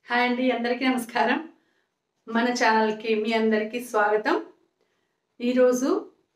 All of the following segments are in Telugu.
హాయ్ అండి అందరికీ నమస్కారం మన ఛానల్కి మీ అందరికీ స్వాగతం ఈరోజు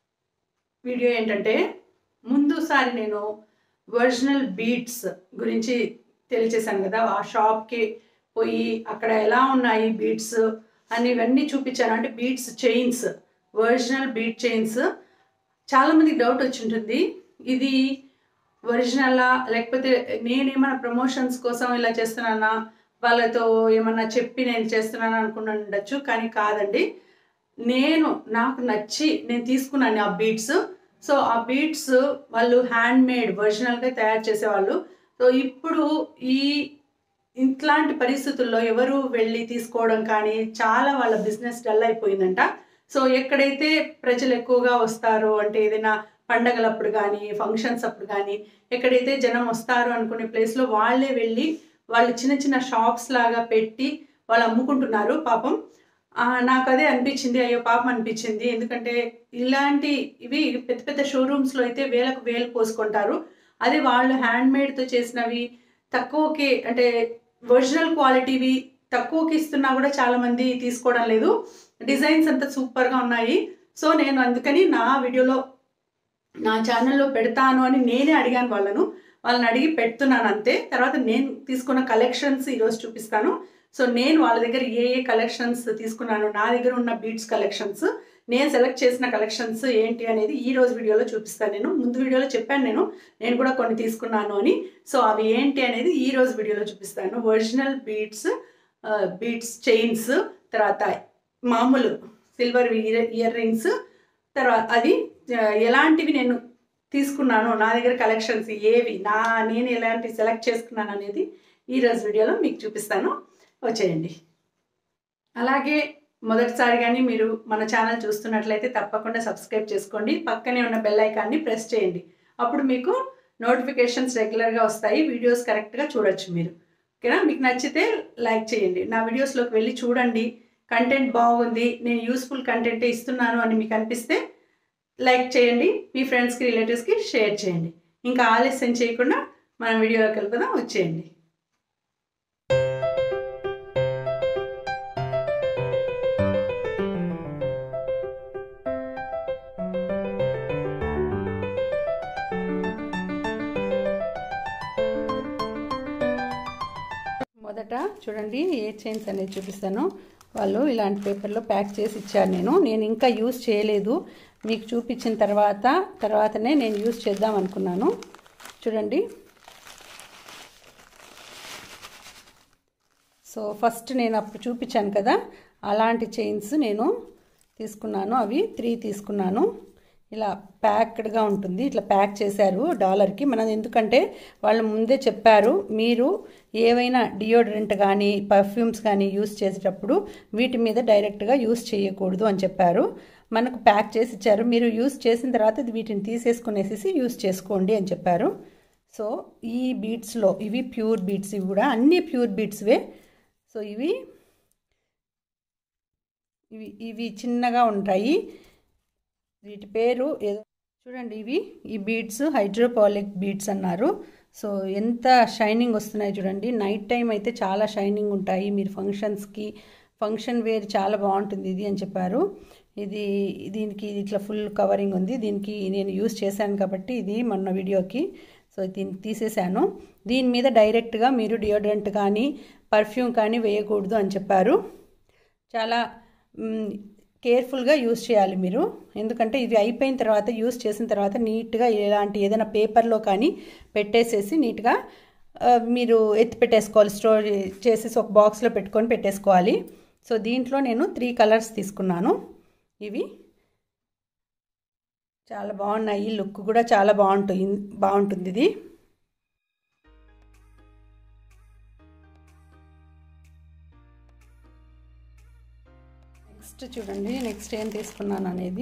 వీడియో ఏంటంటే ముందుసారి నేను ఒరిజినల్ బీట్స్ గురించి తెలియచేశాను కదా ఆ షాప్కి పోయి అక్కడ ఎలా ఉన్నాయి బీట్స్ అని ఇవన్నీ చూపించాను అంటే beads chains original beads chains చాలామందికి డౌట్ వచ్చి ఉంటుంది ఇది ఒరిజినలా లేకపోతే నేనేమైనా ప్రమోషన్స్ కోసం ఇలా చేస్తున్నానా వాళ్ళతో ఏమన్నా చెప్పి నేను చేస్తున్నాను అనుకుని ఉండొచ్చు కానీ కాదండి నేను నాకు నచ్చి నేను తీసుకున్నాను ఆ బీట్స్ సో ఆ బీట్స్ వాళ్ళు హ్యాండ్ మేడ్ ఒరిజినల్గా తయారు చేసేవాళ్ళు సో ఇప్పుడు ఈ ఇట్లాంటి పరిస్థితుల్లో ఎవరు వెళ్ళి తీసుకోవడం కానీ చాలా వాళ్ళ బిజినెస్ డల్ అయిపోయిందంట సో ఎక్కడైతే ప్రజలు ఎక్కువగా వస్తారో అంటే ఏదైనా పండగలప్పుడు కానీ ఫంక్షన్స్ అప్పుడు కానీ ఎక్కడైతే జనం వస్తారు అనుకునే ప్లేస్లో వాళ్ళే వెళ్ళి వాళ్ళు చిన్న చిన్న షాప్స్ లాగా పెట్టి వాళ్ళు అమ్ముకుంటున్నారు పాపం ఆ, నాకు అదే అనిపించింది అయ్యో పాపం అనిపించింది ఎందుకంటే ఇలాంటి ఇవి పెద్ద పెద్ద షోరూమ్స్లో అయితే వేలకు వేలు పోసుకుంటారు అదే వాళ్ళు హ్యాండ్ మేడ్తో చేసినవి తక్కువకి అంటే ఒరిజినల్ క్వాలిటీవి తక్కువకి ఇస్తున్నా కూడా చాలామంది తీసుకోవడం లేదు డిజైన్స్ అంతా సూపర్గా ఉన్నాయి సో నేను అందుకని నా వీడియోలో నా ఛానల్లో పెడతాను అని నేనే అడిగాను వాళ్ళను వాళ్ళని అడిగి పెడుతున్నాను అంతే తర్వాత నేను తీసుకున్న కలెక్షన్స్ ఈరోజు చూపిస్తాను సో నేను వాళ్ళ దగ్గర ఏ ఏ కలెక్షన్స్ తీసుకున్నాను నా దగ్గర ఉన్న బీట్స్ కలెక్షన్స్ నేను సెలెక్ట్ చేసిన కలెక్షన్స్ ఏంటి అనేది ఈ రోజు వీడియోలో చూపిస్తాను నేను ముందు వీడియోలో చెప్పాను నేను నేను కూడా కొన్ని తీసుకున్నాను అని సో అవి ఏంటి అనేది ఈ రోజు వీడియోలో చూపిస్తాను ఒరిజినల్ బీట్స్ బీట్స్ చైన్స్ తర్వాత మామూలు సిల్వర్ ఇయర్ ఇయర్ రింగ్స్ తర్వాత అది ఆ, ఎలాంటివి నేను తీసుకున్నాను నా దగ్గర కలెక్షన్స్ ఏవి నా నేను ఎలాంటి సెలెక్ట్ చేసుకున్నాను అనేది ఈరోజు వీడియోలో మీకు చూపిస్తాను వచ్చేయండి అలాగే మొదటిసారి కానీ మీరు మన ఛానల్ చూస్తున్నట్లయితే తప్పకుండా సబ్స్క్రైబ్ చేసుకోండి పక్కనే ఉన్న బెల్ ఐకాన్ని ప్రెస్ చేయండి అప్పుడు మీకు నోటిఫికేషన్స్ రెగ్యులర్గా వస్తాయి వీడియోస్ కరెక్ట్గా చూడొచ్చు మీరు ఓకేనా మీకు నచ్చితే లైక్ చేయండి నా వీడియోస్లోకి వెళ్ళి చూడండి కంటెంట్ బాగుంది నేను యూస్ఫుల్ కంటెంటే ఇస్తున్నాను అని మీకు అనిపిస్తే లైక్ చేయండి మీ ఫ్రెండ్స్కి రిలేటివ్స్కి షేర్ చేయండి ఇంకా ఆలస్యం చేయకుండా మనం వీడియోలోకి వెళ్ళిపోదాం వచ్చేయండి మొదట చూడండి ఏ చైన్స్ అనేది చూపిస్తాను వాళ్ళు ఇలాంటి పేపర్లో ప్యాక్ చేసి ఇచ్చారు నేను నేను ఇంకా యూస్ చేయలేదు మీకు చూపించిన తర్వాత తర్వాతనే నేను యూస్ చేద్దాం అనుకున్నాను చూడండి సో ఫస్ట్ నేను అప్పుడు చూపించాను కదా అలాంటి చైన్స్ నేను తీసుకున్నాను అవి త్రీ తీసుకున్నాను ఇలా ప్యాక్డ్గా ఉంటుంది ఇట్లా ప్యాక్ చేశారు డాలర్కి మనం ఎందుకంటే వాళ్ళు ముందే చెప్పారు మీరు ఏవైనా డియోడ్రెంట్ కానీ పర్ఫ్యూమ్స్ కానీ యూస్ చేసేటప్పుడు వీటి మీద డైరెక్ట్గా యూస్ చేయకూడదు అని చెప్పారు మనకు ప్యాక్ చేసి ఇచ్చారు మీరు యూస్ చేసిన తర్వాత వీటిని తీసేసుకునేసి యూస్ చేసుకోండి అని చెప్పారు సో ఈ బీట్స్లో ఇవి ప్యూర్ బీట్స్ ఇవి కూడా అన్నీ ప్యూర్ బీట్స్వే సో ఇవి ఇవి ఇవి చిన్నగా ఉంటాయి వీటి పేరు ఏదో చూడండి ఇవి ఈ బీడ్స్ హైడ్రోపాలిక్ బీడ్స్ అన్నారు సో ఎంత షైనింగ్ వస్తున్నాయి చూడండి నైట్ టైం అయితే చాలా షైనింగ్ ఉంటాయి మీరు ఫంక్షన్స్కి ఫంక్షన్ వేర్ చాలా బాగుంటుంది ఇది అని చెప్పారు ఇది దీనికి ఇట్లా ఫుల్ కవరింగ్ ఉంది దీనికి నేను యూస్ చేశాను కాబట్టి ఇది మొన్న వీడియోకి సో దీన్ని తీసేశాను దీని మీద డైరెక్ట్గా మీరు డియోడ్రెంట్ కానీ పర్ఫ్యూమ్ కానీ వేయకూడదు అని చెప్పారు చాలా కేర్ఫుల్గా యూస్ చేయాలి మీరు ఎందుకంటే ఇవి అయిపోయిన తర్వాత యూస్ చేసిన తర్వాత నీట్గా ఇలాంటి ఏదైనా పేపర్లో కానీ పెట్టేసేసి నీట్గా మీరు ఎత్తి పెట్టేసుకోవాలి స్టోర్ చేసేసి ఒక బాక్స్లో పెట్టుకొని పెట్టేసుకోవాలి సో దీంట్లో నేను త్రీ కలర్స్ తీసుకున్నాను ఇవి చాలా బాగున్నాయి లుక్ కూడా చాలా బాగుంటుంది బాగుంటుంది ఇది నెక్స్ట్ చూడండి నెక్స్ట్ ఏం తీసుకున్నాను అనేది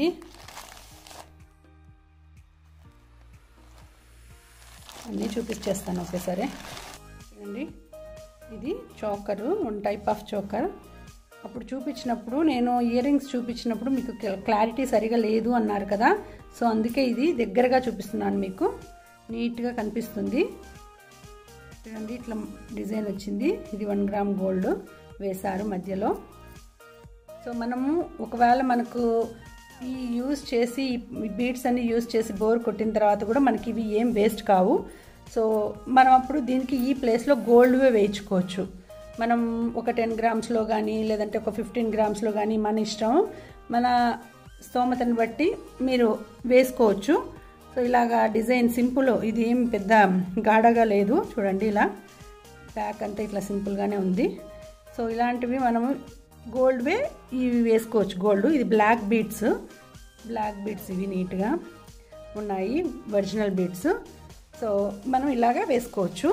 అన్నీ చూపించేస్తాను ఒకేసారి చూడండి ఇది choker one type of choker అప్పుడు చూపించినప్పుడు నేను ఇయర్ రింగ్స్ చూపించినప్పుడు మీకు క్లారిటీ సరిగా లేదు అన్నారు కదా సో అందుకే ఇది దగ్గరగా చూపిస్తున్నాను మీకు నీట్గా కనిపిస్తుంది చూడండి ఇట్లా డిజైన్ వచ్చింది ఇది వన్ గ్రామ్ గోల్డ్ వేశారు మధ్యలో సో మనము ఒకవేళ మనకు ఈ యూజ్ చేసి ఈ బీడ్స్ అన్ని యూజ్ చేసి బోర్ కొట్టిన తర్వాత కూడా మనకి ఇవి ఏం వేస్ట్ కావు సో మనం అప్పుడు దీనికి ఈ ప్లేస్లో గోల్డ్వే వేయించుకోవచ్చు మనం ఒక టెన్ గ్రామ్స్లో కానీ లేదంటే ఒక ఫిఫ్టీన్ గ్రామ్స్లో కానీ మన ఇష్టం మన స్తోమతను బట్టి మీరు వేసుకోవచ్చు సో ఇలాగా డిజైన్ సింపుల్ ఇది ఏం పెద్ద గాఢగా లేదు చూడండి ఇలా ప్యాక్ అంతా ఇట్లా సింపుల్గానే ఉంది సో ఇలాంటివి మనము గోల్డ్వే ఇవి వేసుకోవచ్చు గోల్డ్ ఇది బ్లాక్ బీడ్స్ బ్లాక్ బీడ్స్ ఇవి నీట్గా ఉన్నాయి ఒరిజినల్ బీడ్స్ సో మనం ఇలాగా వేసుకోవచ్చు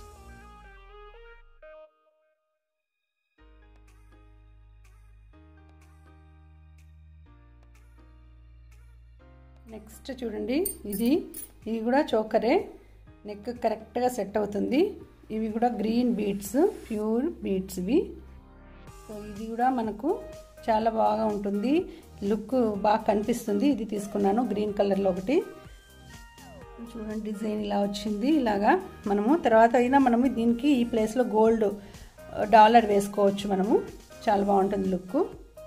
నెక్స్ట్ చూడండి ఇది ఇది కూడా చోకరే నెక్ కరెక్ట్గా సెట్ అవుతుంది ఇవి కూడా గ్రీన్ బీడ్స్ ప్యూర్ బీడ్స్ ఇవి సో ఇది కూడా మనకు చాలా బాగా ఉంటుంది లుక్ బాగా కనిపిస్తుంది ఇది తీసుకున్నాను గ్రీన్ కలర్లో ఒకటి చూడండి డిజైన్ ఇలా వచ్చింది ఇలాగా మనము తర్వాత అయినా మనము దీనికి ఈ ప్లేస్లో గోల్డ్ డాలర్ వేసుకోవచ్చు మనము చాలా బాగుంటుంది లుక్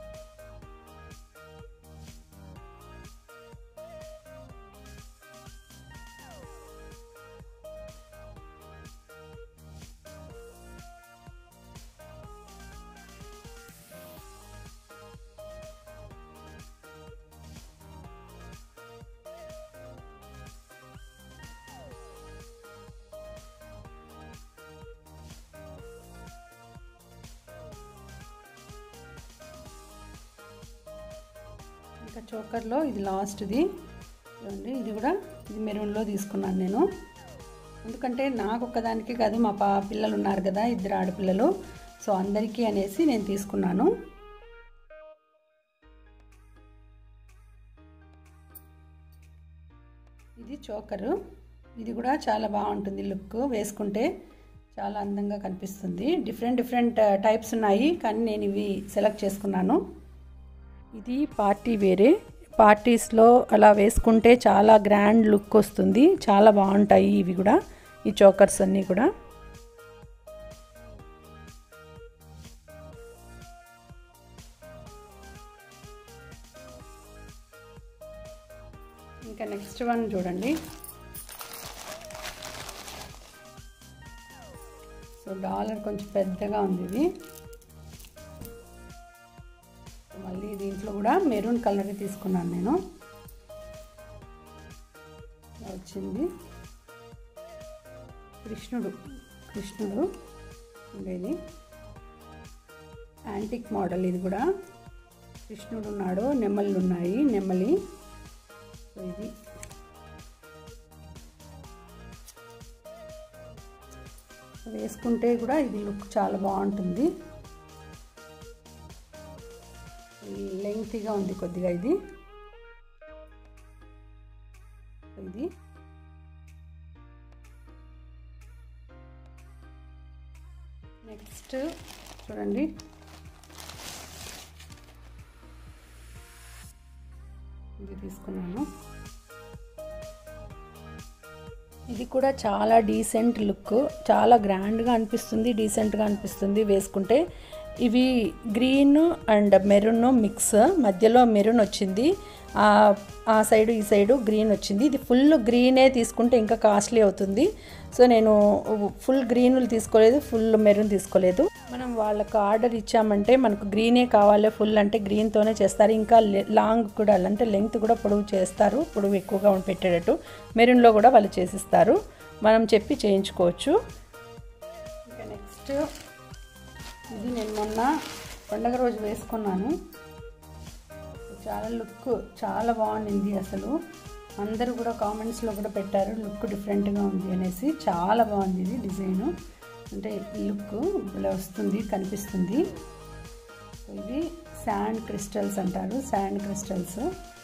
ఇంకా చోకర్లో ఇది లాస్ట్ది చూడండి ఇది కూడా ఇది మెరూన్లో తీసుకున్నాను నేను ఎందుకంటే నాకు ఒక్కదానికి కాదు మా పా పిల్లలు ఉన్నారు కదా ఇద్దరు ఆడపిల్లలు సో అందరికీ అనేసి నేను తీసుకున్నాను ఇది చోకరు ఇది కూడా చాలా బాగుంటుంది లుక్ వేసుకుంటే చాలా అందంగా కనిపిస్తుంది డిఫరెంట్ డిఫరెంట్ టైప్స్ ఉన్నాయి కానీ నేను ఇవి సెలెక్ట్ చేసుకున్నాను ఇది పార్టీ వేరే పార్టీస్లో అలా వేసుకుంటే చాలా గ్రాండ్ లుక్ వస్తుంది చాలా బాగుంటాయి ఇవి కూడా ఈ చోకర్స్ అన్నీ కూడా ఇంకా నెక్స్ట్ వన్ చూడండి సో డాలర్ కొంచెం పెద్దగా ఉంది ఇది మళ్ళీ దీంట్లో కూడా మెరూన్ కలర్ తీసుకున్నాను నేను వచ్చింది కృష్ణుడు కృష్ణుడు ఉండేది యాంటిక్ మోడల్ ఇది కూడా కృష్ణుడు ఉన్నాడు నెమ్మలు ఉన్నాయి నెమ్మలి సో ఇది వేసుకుంటే కూడా ఇది లుక్ చాలా బాగుంటుంది లెంగ్తీగా ఉంది కొద్దిగా ఇది ఇది నెక్స్ట్ చూడండి ఇది తీసుకున్నాను ఇది కూడా చాలా డీసెంట్ లుక్ చాలా గ్రాండ్గా అనిపిస్తుంది డీసెంట్గా అనిపిస్తుంది వేసుకుంటే ఇవి గ్రీన్ అండ్ మెరూన్ మిక్స్ మధ్యలో మెరూన్ వచ్చింది ఆ సైడు ఈ సైడు గ్రీన్ వచ్చింది ఇది ఫుల్ గ్రీనే తీసుకుంటే ఇంకా కాస్ట్లీ అవుతుంది సో నేను ఫుల్ గ్రీన్లు తీసుకోలేదు ఫుల్ మెరూన్ తీసుకోలేదు మనం వాళ్ళకు ఆర్డర్ ఇచ్చామంటే మనకు గ్రీనే కావాలి ఫుల్ అంటే గ్రీన్తోనే చేస్తారు ఇంకా లాంగ్ కూడా అంటే లెంగ్త్ కూడా పొడవు చేస్తారు పొడవు ఎక్కువగా పెట్టేటట్టు మెరూన్లో కూడా వాళ్ళు చేసిస్తారు మనం చెప్పి చేయించుకోవచ్చు ఇంకా నెక్స్ట్ ఇది నేను మొన్న పండగ రోజు వేసుకున్నాను చాలా లుక్ చాలా బాగుండింది అసలు అందరూ కూడా కామెంట్స్లో కూడా పెట్టారు లుక్ డిఫరెంట్గా ఉంది అనేసి చాలా బాగుంది ఇది డిజైను అంటే లుక్ ఇలా వస్తుంది కనిపిస్తుంది ఇవి శాండ్ క్రిస్టల్స్ అంటారు sand crystals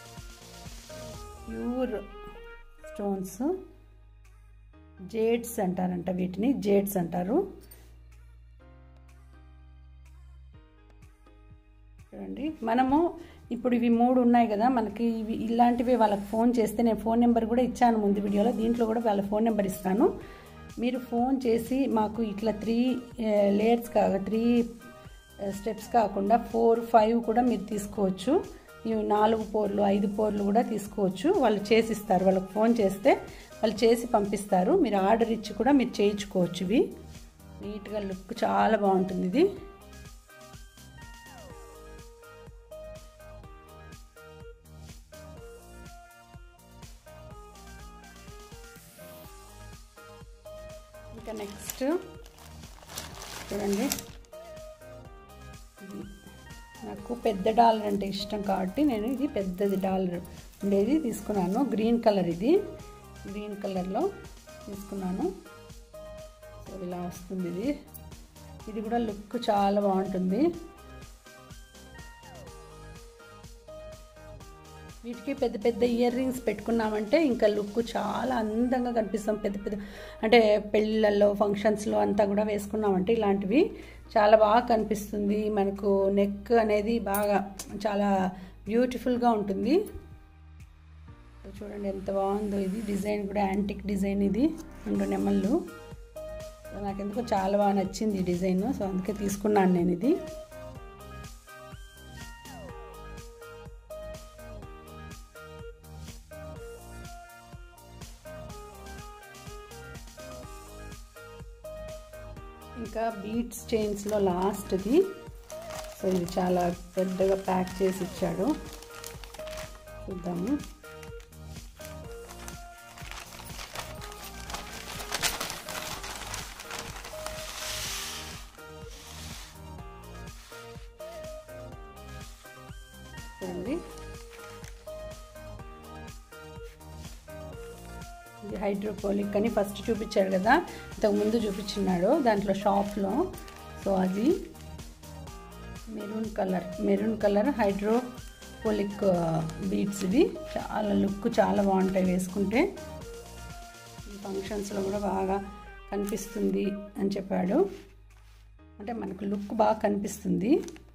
pure stones jades అంటారంట వీటిని జేడ్స్ అంటారు చూడండి మనము ఇప్పుడు ఇవి మూడు ఉన్నాయి కదా మనకి ఇవి ఇలాంటివి వాళ్ళకి ఫోన్ చేస్తే నేను ఫోన్ నెంబర్ కూడా ఇచ్చాను ముందు వీడియోలో దీంట్లో కూడా వాళ్ళ ఫోన్ నెంబర్ ఇస్తాను మీరు ఫోన్ చేసి మాకు ఇట్లా త్రీ లేయర్స్ కాక త్రీ స్టెప్స్ కాకుండా ఫోర్ ఫైవ్ కూడా మీరు తీసుకోవచ్చు ఇవి నాలుగు పోర్లు ఐదు పోర్లు కూడా తీసుకోవచ్చు వాళ్ళు చేసిస్తారు వాళ్ళకి ఫోన్ చేస్తే వాళ్ళు చేసి పంపిస్తారు మీరు ఆర్డర్ ఇచ్చి కూడా మీరు చేయించుకోవచ్చు ఇవి నీట్గా లుక్ చాలా బాగుంటుంది ఇది ఇంకా నెక్స్ట్ చూడండి ఇది నాకు పెద్ద డాలర్ అంటే ఇష్టం కాబట్టి నేను ఇది పెద్దది డాలర్ ఉండేది తీసుకున్నాను గ్రీన్ కలర్ ఇది గ్రీన్ కలర్లో తీసుకున్నాను సో ఇలా వస్తుంది ఇది ఇది కూడా లుక్ చాలా బాగుంటుంది వీటికి పెద్ద పెద్ద ఇయర్ రింగ్స్ పెట్టుకున్నామంటే ఇంకా లుక్ చాలా అందంగా కనిపిస్తాం పెద్ద పెద్ద అంటే పెళ్ళిళ్ళల్లో ఫంక్షన్స్లో అంతా కూడా వేసుకున్నామంటే ఇలాంటివి చాలా బాగా కనిపిస్తుంది మనకు నెక్ అనేది బాగా చాలా బ్యూటిఫుల్గా ఉంటుంది చూడండి ఎంత బాగుందో ఇది డిజైన్ కూడా యాంటిక్ డిజైన్ ఇది రెండు నెమళ్ళు నాకు ఎందుకో చాలా బాగా నచ్చింది ఈ డిజైన్ సో అందుకే తీసుకున్నాను నేను ఇది ఇంకా బీట్స్ చైన్స్లో లాస్ట్ది సో ఇది చాలా పెద్దగా ప్యాక్ చేసి ఇచ్చాడు చూద్దాము చూడండి ఇది హైడ్రోపోలిక్ అని ఫస్ట్ చూపించాడు కదా ఇంతకు ముందు చూపించినాడు దాంట్లో షాప్లో సో అది మెరూన్ కలర్ మెరూన్ కలర్ హైడ్రోపోలిక్ బీడ్స్ ఇవి చాలా లుక్ చాలా బాగుంటాయి వేసుకుంటే ఫంక్షన్స్లో కూడా బాగా కనిపిస్తుంది అని చెప్పాడు అంటే మనకు లుక్ బాగా కనిపిస్తుంది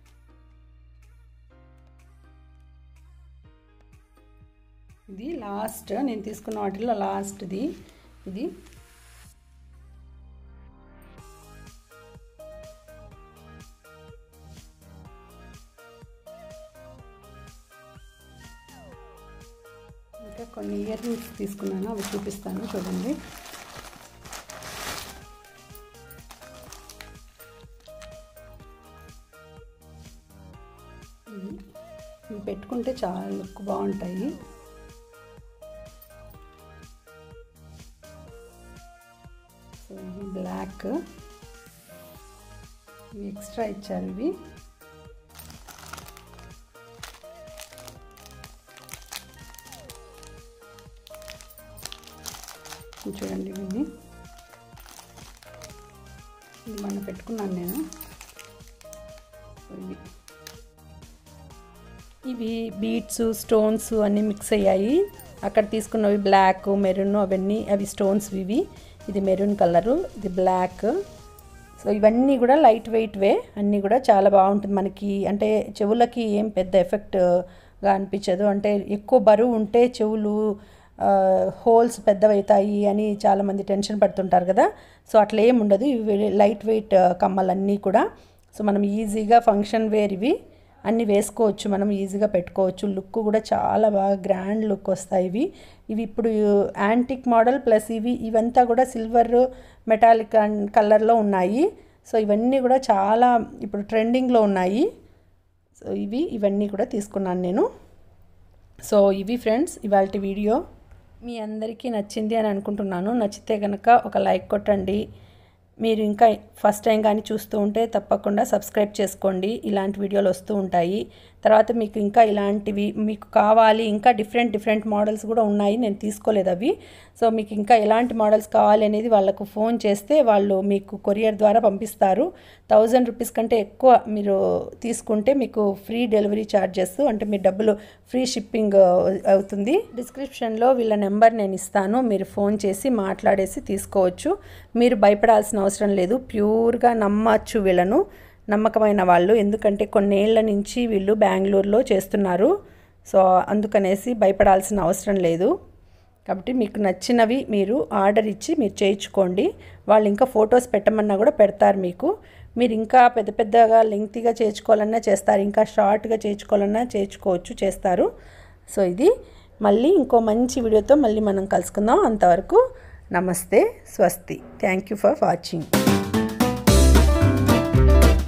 ఇది లాస్ట్ నేను తీసుకున్న వాటిలో లాస్ట్ది ఇది ఇంకా కొన్ని ఇయర్ రింగ్స్ తీసుకున్నాను అవి చూపిస్తాను చూడండి ఇవి పెట్టుకుంటే చాలా లుక్ బాగుంటాయి సో ఇవి బ్లాక్ ఇవి ఎక్స్ట్రా ఇచ్చారు ఇవి చూడండి ఇవి ఇది మొన్న పెట్టుకున్నాను నేను ఇవి ఇవి బీట్స్ స్టోన్స్ అన్నీ మిక్స్ అయ్యాయి అక్కడ తీసుకున్నవి బ్లాక్ మెరూన్ అవన్నీ అవి స్టోన్స్ ఇవి ఇది మెరూన్ కలరు ఇది బ్లాక్ సో ఇవన్నీ కూడా లైట్ వెయిట్ వే అన్నీ కూడా చాలా బాగుంటుంది మనకి అంటే చెవులకి ఏం పెద్ద ఎఫెక్ట్గా అనిపించదు అంటే ఎక్కువ బరువు ఉంటే చెవులు హోల్స్ పెద్దవవుతాయి అని చాలామంది టెన్షన్ పడుతుంటారు కదా సో అట్లా ఏం ఉండదు ఇవి లైట్ వెయిట్ కమ్మలన్నీ కూడా సో మనం ఈజీగా ఫంక్షన్ వేర్ ఇవి అన్నీ వేసుకోవచ్చు మనం ఈజీగా పెట్టుకోవచ్చు లుక్ కూడా చాలా బాగా గ్రాండ్ లుక్ వస్తాయి ఇవి ఇవి ఇప్పుడు యాంటిక్ మోడల్ ప్లస్ ఇవి ఇవంతా కూడా సిల్వర్ మెటాలిక్ కలర్లో ఉన్నాయి సో ఇవన్నీ కూడా చాలా ఇప్పుడు ట్రెండింగ్లో ఉన్నాయి సో ఇవి ఇవన్నీ కూడా తీసుకున్నాను నేను సో ఇవి ఫ్రెండ్స్ ఇవాళ వీడియో మీ అందరికీ నచ్చింది అని అనుకుంటున్నాను నచ్చితే కనుక ఒక లైక్ కొట్టండి మీరు ఇంకా ఫస్ట్ టైం కానీ చూస్తూ ఉంటే తప్పకుండా సబ్స్క్రైబ్ చేసుకోండి ఇలాంటి వీడియోలు వస్తూ ఉంటాయి తర్వాత మీకు ఇంకా ఇలాంటివి మీకు కావాలి ఇంకా డిఫరెంట్ డిఫరెంట్ మోడల్స్ కూడా ఉన్నాయి నేను తీసుకోలేదు అవి సో మీకు ఇంకా ఎలాంటి మోడల్స్ కావాలి అనేది వాళ్ళకు ఫోన్ చేస్తే వాళ్ళు మీకు కొరియర్ ద్వారా పంపిస్తారు థౌజండ్ రూపీస్ కంటే ఎక్కువ మీరు తీసుకుంటే మీకు ఫ్రీ డెలివరీ ఛార్జెస్ అంటే మీ డబ్బులు ఫ్రీ షిప్పింగ్ అవుతుంది డిస్క్రిప్షన్లో వీళ్ళ నెంబర్ నేను ఇస్తాను మీరు ఫోన్ చేసి మాట్లాడేసి తీసుకోవచ్చు మీరు భయపడాల్సిన అవసరం లేదు ప్యూర్గా నమ్మచ్చు వీళ్ళను నమ్మకమైన వాళ్ళు ఎందుకంటే కొన్నేళ్ల నుంచి వీళ్ళు బెంగళూరులో చేస్తున్నారు సో అందుకనేసి భయపడాల్సిన అవసరం లేదు కాబట్టి మీకు నచ్చినవి మీరు ఆర్డర్ ఇచ్చి మీరు చేయించుకోండి వాళ్ళు ఇంకా ఫొటోస్ పెట్టమన్నా కూడా పెడతారు మీకు మీరు ఇంకా పెద్ద పెద్దగా లెంగ్తీగా చేయించుకోవాలన్నా చేస్తారు ఇంకా షార్ట్గా చేయించుకోవాలన్నా చేయించుకోవచ్చు చేస్తారు సో ఇది మళ్ళీ ఇంకో మంచి వీడియోతో మళ్ళీ మనం కలుసుకుందాం అంతవరకు నమస్తే స్వస్తి థ్యాంక్ యూ ఫర్ వాచింగ్